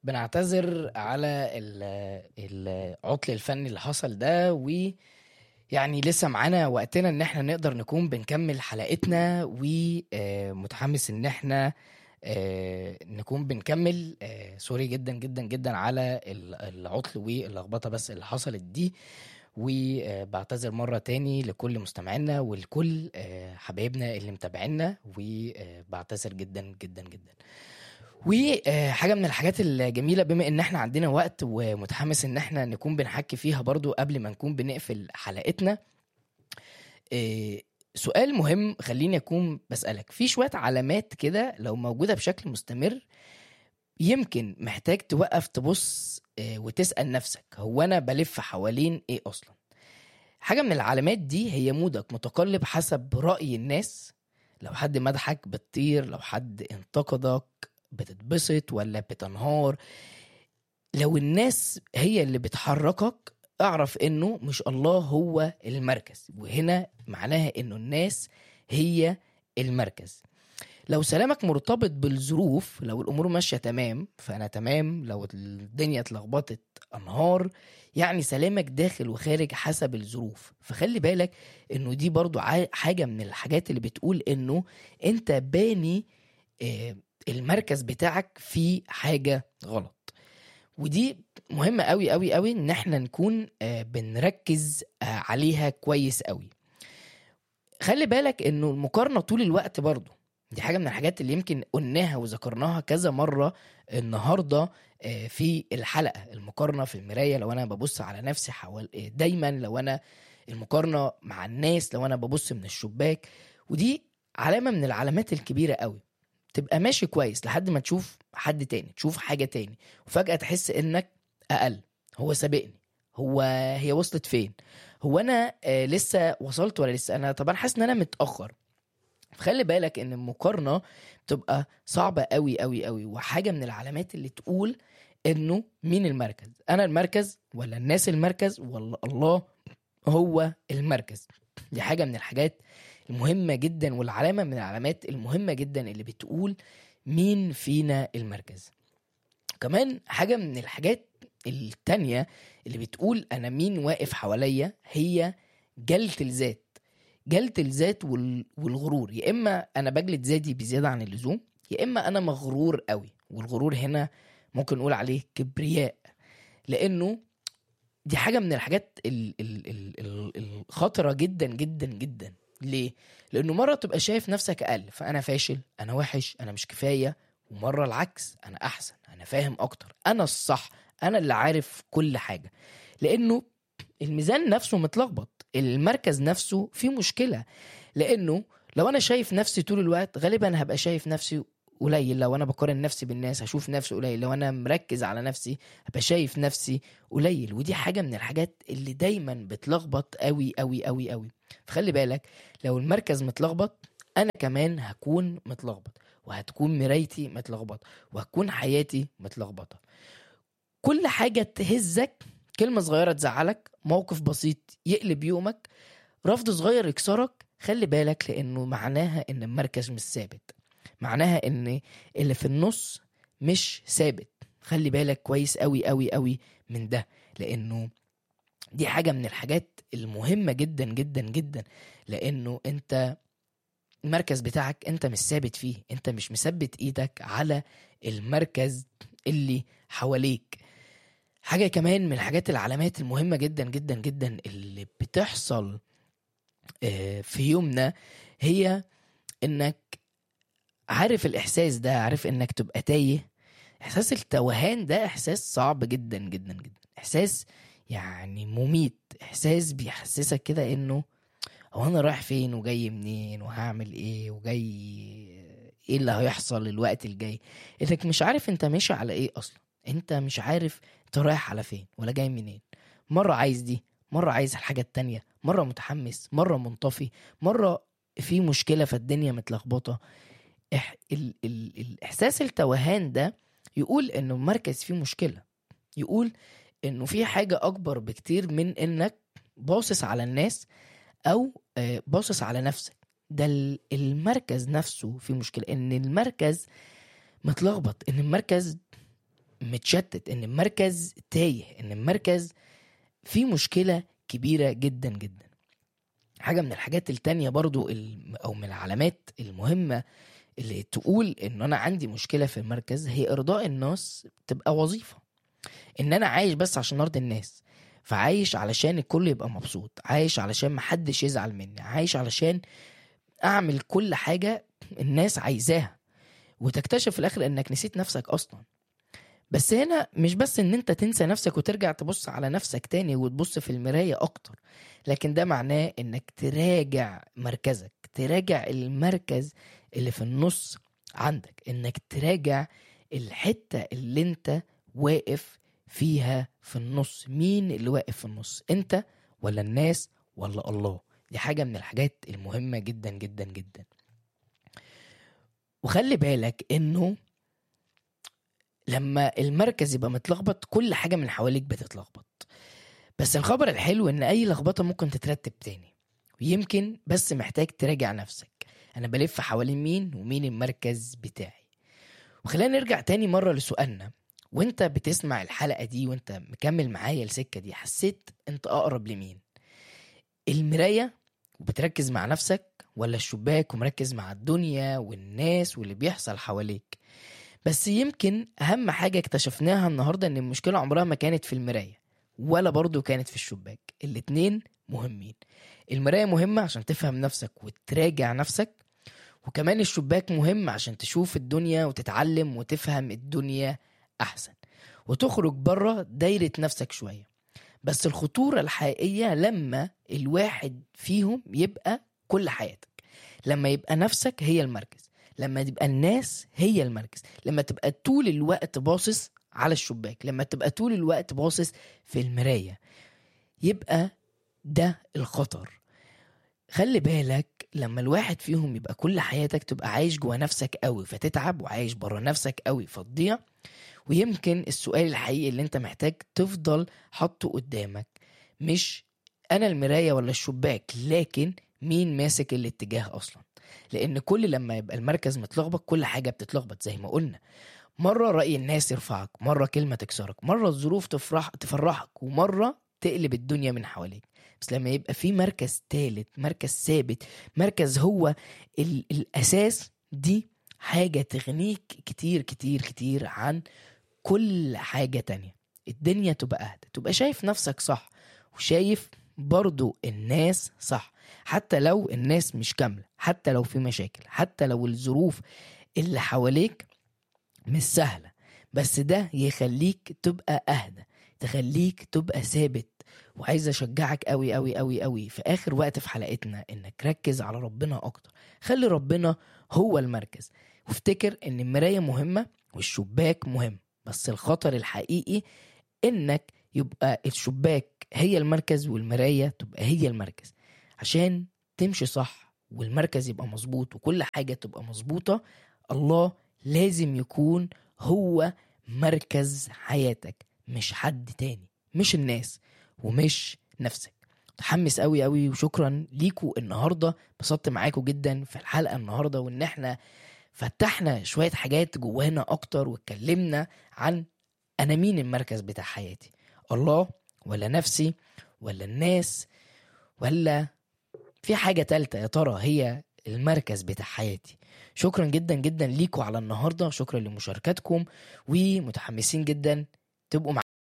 بنعتذر على ال- العطل الفني اللي حصل ده و يعني لسه معانا وقتنا ان احنا نقدر نكون بنكمل حلقتنا ومتحمس ان احنا آه، نكون بنكمل آه، سوري جدا جدا جدا على ال- العطل واللخبطه بس اللي حصلت دي وبعتذر مرة تاني لكل مستمعينا ولكل آه، حبايبنا اللي متابعينا وبعتذر جدا جدا جدا وحاجة من الحاجات الجميلة بما ان احنا عندنا وقت ومتحمس ان احنا نكون بنحكي فيها برضو قبل ما نكون بنقفل حلقتنا آه، سؤال مهم خليني اكون بسألك في شوية علامات كده لو موجودة بشكل مستمر يمكن محتاج توقف تبص آه، وتسأل نفسك هو أنا بلف حوالين إيه أصلا حاجة من العلامات دي هي مودك متقلب حسب رأي الناس لو حد مدحك بتطير لو حد انتقدك بتتبسط ولا بتنهار لو الناس هي اللي بتحركك اعرف انه مش الله هو المركز وهنا معناها انه الناس هي المركز لو سلامك مرتبط بالظروف لو الامور ماشيه تمام فانا تمام لو الدنيا اتلخبطت انهار يعني سلامك داخل وخارج حسب الظروف فخلي بالك انه دي برضو ع- حاجه من الحاجات اللي بتقول انه انت باني آه، المركز بتاعك في حاجه غلط ودي مهمه قوي قوي قوي ان احنا نكون آه، بنركز آه، عليها كويس قوي خلي بالك انه المقارنه طول الوقت برضو دي حاجه من الحاجات اللي يمكن قلناها وذكرناها كذا مره النهارده آه، في الحلقه المقارنه في المرايه لو انا ببص على نفسي حوال آه، دايما لو انا المقارنه مع الناس لو انا ببص من الشباك ودي علامه من العلامات الكبيره قوي تبقى ماشي كويس لحد ما تشوف حد تاني تشوف حاجه تاني وفجاه تحس انك اقل هو سابقني هو هي وصلت فين هو انا آه لسه وصلت ولا لسه انا طبعا حاسس ان انا متاخر خلي بالك ان المقارنه بتبقى صعبه قوي قوي قوي وحاجه من العلامات اللي تقول انه مين المركز انا المركز ولا الناس المركز ولا الله هو المركز دي حاجه من الحاجات المهمه جدا والعلامه من العلامات المهمه جدا اللي بتقول مين فينا المركز كمان حاجه من الحاجات التانية اللي بتقول انا مين واقف حواليا هي جلة الذات جلة الذات وال- والغرور يا اما انا بجلد ذاتي بزياده عن اللزوم يا اما انا مغرور قوي والغرور هنا ممكن نقول عليه كبرياء لانه دي حاجه من الحاجات ال- ال- ال- ال- الخطره جدا جدا جدا ليه لانه مره تبقى شايف نفسك اقل فانا فاشل انا وحش انا مش كفايه ومره العكس انا احسن انا فاهم اكتر انا الصح انا اللي عارف كل حاجه لانه الميزان نفسه متلخبط المركز نفسه فيه مشكله لانه لو انا شايف نفسي طول الوقت غالبا هبقى شايف نفسي قليل لو انا بقارن نفسي بالناس هشوف نفسي قليل لو انا مركز على نفسي هبقى شايف نفسي قليل ودي حاجه من الحاجات اللي دايما بتلخبط قوي قوي قوي قوي فخلي بالك لو المركز متلخبط انا كمان هكون متلخبط وهتكون مرايتي متلخبطه وهتكون حياتي متلخبطه كل حاجه تهزك كلمه صغيره تزعلك موقف بسيط يقلب يومك رفض صغير يكسرك خلي بالك لانه معناها ان المركز مش ثابت معناها ان اللي في النص مش ثابت خلي بالك كويس قوي قوي قوي من ده لانه دي حاجه من الحاجات المهمه جدا جدا جدا لانه انت المركز بتاعك انت مش ثابت فيه انت مش مثبت ايدك على المركز اللي حواليك حاجة كمان من الحاجات العلامات المهمة جدا جدا جدا اللي بتحصل آه، في يومنا هي انك عارف الاحساس ده عارف انك تبقى تايه احساس التوهان ده احساس صعب جدا جدا جدا احساس يعني مميت احساس بيحسسك كده انه هو انا رايح فين وجاي منين وهعمل ايه وجاي ايه اللي هيحصل الوقت الجاي انك مش عارف انت ماشي على ايه اصلا انت مش عارف انت رايح على فين ولا جاي منين مرة عايز دي مرة عايز الحاجة التانية مرة متحمس مرة منطفي مرة في مشكلة فالدنيا متلخبطة إح... ال... ال... الإحساس التوهان ده يقول إنه المركز فيه مشكلة يقول إنه في حاجة أكبر بكتير من إنك باصص على الناس أو آه، باصص على نفسك ده ال- المركز نفسه فيه مشكلة إن المركز متلخبط إن المركز متشتت ان المركز تايه ان المركز فيه مشكلة كبيرة جدا جدا حاجة من الحاجات التانية برضو ال- او من العلامات المهمة اللي تقول ان انا عندي مشكلة في المركز هي ارضاء الناس تبقى وظيفة ان انا عايش بس عشان ارضي الناس فعايش علشان الكل يبقى مبسوط عايش علشان محدش يزعل مني عايش علشان اعمل كل حاجة الناس عايزاها وتكتشف في الاخر انك نسيت نفسك اصلا بس هنا مش بس ان انت تنسى نفسك وترجع تبص على نفسك تاني وتبص في المراية اكتر لكن ده معناه انك تراجع مركزك تراجع المركز اللي في النص عندك انك تراجع الحتة اللي انت واقف فيها في النص مين اللي واقف في النص انت ولا الناس ولا الله دي حاجة من الحاجات المهمة جدا جدا جدا وخلي بالك انه لما المركز يبقى متلخبط كل حاجة من حواليك بتتلخبط بس الخبر الحلو ان اي لخبطة ممكن تترتب تاني ويمكن بس محتاج تراجع نفسك انا بلف حوالين مين ومين المركز بتاعي وخلينا نرجع تاني مرة لسؤالنا وانت بتسمع الحلقة دي وانت مكمل معايا السكة دي حسيت انت اقرب لمين المراية وبتركز مع نفسك ولا الشباك ومركز مع الدنيا والناس واللي بيحصل حواليك بس يمكن اهم حاجة اكتشفناها النهاردة ان المشكلة عمرها ما كانت في المراية ولا برضو كانت في الشباك الاتنين مهمين المراية مهمة عشان تفهم نفسك وتراجع نفسك وكمان الشباك مهم عشان تشوف الدنيا وتتعلم وتفهم الدنيا احسن وتخرج بره دايرة نفسك شوية بس الخطورة الحقيقية لما الواحد فيهم يبقى كل حياتك لما يبقى نفسك هي المركز لما تبقى الناس هي المركز لما تبقى طول الوقت باصص على الشباك لما تبقى طول الوقت باصص في المراية يبقى ده الخطر خلي بالك لما الواحد فيهم يبقى كل حياتك تبقى عايش جوا نفسك قوي فتتعب وعايش بره نفسك قوي فتضيع ويمكن السؤال الحقيقي اللي انت محتاج تفضل حاطه قدامك مش انا المراية ولا الشباك لكن مين ماسك الاتجاه اصلا لان كل لما يبقى المركز متلخبط كل حاجة بتتلخبط زي ما قلنا مرة رأي الناس يرفعك مرة كلمة تكسرك مرة الظروف تفرح تفرحك ومرة تقلب الدنيا من حواليك بس لما يبقى في مركز تالت مركز ثابت مركز هو ال- الأساس دي حاجة تغنيك كتير كتير كتير عن كل حاجة تانية الدنيا تبقى أهدى تبقى شايف نفسك صح وشايف برضو الناس صح حتى لو الناس مش كاملة حتى لو في مشاكل حتى لو الظروف اللي حواليك مش سهلة بس ده يخليك تبقى أهدى تخليك تبقى ثابت وعايز أشجعك أوي أوي أوي أوي في آخر وقت في حلقتنا إنك ركز على ربنا أكتر خلي ربنا هو المركز وافتكر إن المراية مهمة والشباك مهم بس الخطر الحقيقي إنك يبقى الشباك هي المركز والمراية تبقى هي المركز عشان تمشي صح والمركز يبقى مظبوط وكل حاجة تبقى مظبوطة الله لازم يكون هو مركز حياتك مش حد تاني مش الناس ومش نفسك متحمس قوي قوي وشكرا ليكوا النهارده انبسطت معاكوا جدا في الحلقه النهارده وان احنا فتحنا شويه حاجات جوانا اكتر واتكلمنا عن انا مين المركز بتاع حياتي الله ولا نفسي ولا الناس ولا في حاجه تالتة يا ترى هي المركز بتاع حياتي شكرا جدا جدا ليكوا على النهارده شكرا لمشاركتكم ومتحمسين جدا تبقوا